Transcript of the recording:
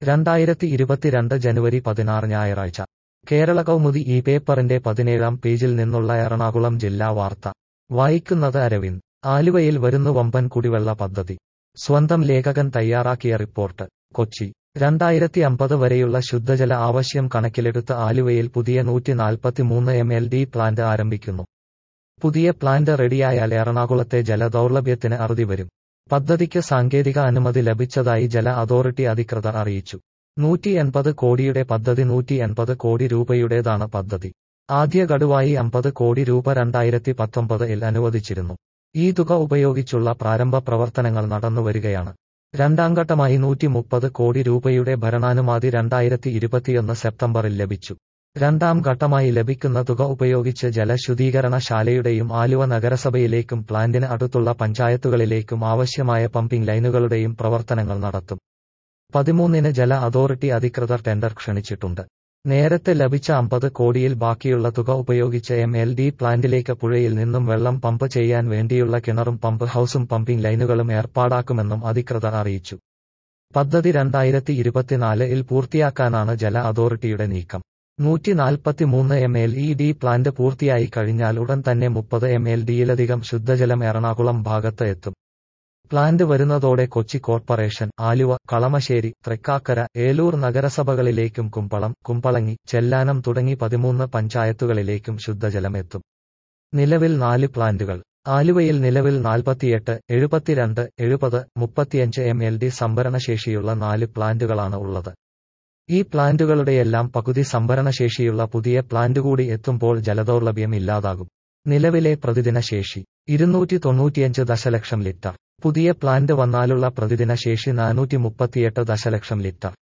രണ്ടായിരത്തി ഇരുപത്തിരണ്ട് ജനുവരി പതിനാറ് ഞായറാഴ്ച കേരള കൗമുദി ഈ പേപ്പറിന്റെ പതിനേഴാം പേജിൽ നിന്നുള്ള എറണാകുളം ജില്ലാ വാർത്ത വായിക്കുന്നത് അരവിന്ദ് ആലുവയിൽ വരുന്നു വമ്പൻ കുടിവെള്ള പദ്ധതി സ്വന്തം ലേഖകൻ തയ്യാറാക്കിയ റിപ്പോർട്ട് കൊച്ചി രണ്ടായിരത്തി അമ്പത് വരെയുള്ള ശുദ്ധജല ആവശ്യം കണക്കിലെടുത്ത് ആലുവയിൽ പുതിയ നൂറ്റി നാൽപ്പത്തിമൂന്ന് എം എൽ ഡി പ്ലാന്റ് ആരംഭിക്കുന്നു പുതിയ പ്ലാന്റ് റെഡിയായാൽ എറണാകുളത്തെ ജലദൗർലഭ്യത്തിന് അറുതി വരും പദ്ധതിക്ക് സാങ്കേതിക അനുമതി ലഭിച്ചതായി ജല അതോറിറ്റി അധികൃതർ അറിയിച്ചു നൂറ്റി എൺപത് കോടിയുടെ പദ്ധതി നൂറ്റി എൺപത് കോടി രൂപയുടേതാണ് പദ്ധതി ആദ്യ ഗഡുവായി അമ്പത് കോടി രൂപ രണ്ടായിരത്തി പത്തൊമ്പതിൽ അനുവദിച്ചിരുന്നു ഈ തുക ഉപയോഗിച്ചുള്ള പ്രാരംഭ പ്രവർത്തനങ്ങൾ നടന്നുവരികയാണ് രണ്ടാം ഘട്ടമായി നൂറ്റി മുപ്പത് കോടി രൂപയുടെ ഭരണാനുമതി രണ്ടായിരത്തി ഇരുപത്തിയൊന്ന് സെപ്റ്റംബറിൽ ലഭിച്ചു രണ്ടാം ഘട്ടമായി ലഭിക്കുന്ന തുക ഉപയോഗിച്ച് ജലശുദ്ധീകരണ ശാലയുടെയും ആലുവ നഗരസഭയിലേക്കും പ്ലാന്റിന് അടുത്തുള്ള പഞ്ചായത്തുകളിലേക്കും ആവശ്യമായ പമ്പിംഗ് ലൈനുകളുടെയും പ്രവർത്തനങ്ങൾ നടത്തും പതിമൂന്നിന് ജല അതോറിറ്റി അധികൃതർ ടെൻഡർ ക്ഷണിച്ചിട്ടുണ്ട് നേരത്തെ ലഭിച്ച അമ്പത് കോടിയിൽ ബാക്കിയുള്ള തുക ഉപയോഗിച്ച് എം എൽ ഡി പ്ലാന്റിലേക്ക് പുഴയിൽ നിന്നും വെള്ളം പമ്പ് ചെയ്യാൻ വേണ്ടിയുള്ള കിണറും പമ്പ് ഹൌസും പമ്പിംഗ് ലൈനുകളും ഏർപ്പാടാക്കുമെന്നും അധികൃതർ അറിയിച്ചു പദ്ധതി രണ്ടായിരത്തി ഇരുപത്തിനാലിൽ പൂർത്തിയാക്കാനാണ് ജല അതോറിറ്റിയുടെ നീക്കം നൂറ്റി നാൽപ്പത്തിമൂന്ന് M L E D plant പൂർത്തിയായി കഴിഞ്ഞാൽ ഉടൻ തന്നെ മുപ്പത് എം എൽ ഡിയിലധികം ശുദ്ധജലം എറണാകുളം ഭാഗത്ത് എത്തും പ്ലാന്റ് വരുന്നതോടെ കൊച്ചി കോർപ്പറേഷൻ ആലുവ കളമശ്ശേരി തൃക്കാക്കര ഏലൂർ നഗരസഭകളിലേക്കും കുമ്പളം കുമ്പളങ്ങി ചെല്ലാനം തുടങ്ങി പതിമൂന്ന് പഞ്ചായത്തുകളിലേക്കും ശുദ്ധജലം എത്തും നിലവിൽ നാല് പ്ലാന്റുകൾ ആലുവയിൽ നിലവിൽ നാൽപ്പത്തിയെട്ട് എഴുപത്തിരണ്ട് എഴുപത് മുപ്പത്തിയഞ്ച് എം എൽ ഡി സംഭരണശേഷിയുള്ള നാല് പ്ലാന്റുകളാണ് ഉള്ളത് ഈ പ്ലാന്റുകളുടെയെല്ലാം പകുതി സംഭരണശേഷിയുള്ള പുതിയ പ്ലാന്റ് കൂടി എത്തുമ്പോൾ ജലദൗർലഭ്യം ഇല്ലാതാകും നിലവിലെ പ്രതിദിന ശേഷി ഇരുന്നൂറ്റി തൊണ്ണൂറ്റിയഞ്ച് ദശലക്ഷം ലിറ്റർ പുതിയ പ്ലാന്റ് വന്നാലുള്ള പ്രതിദിന ശേഷി നാനൂറ്റി മുപ്പത്തിയെട്ട് ദശലക്ഷം ലിറ്റർ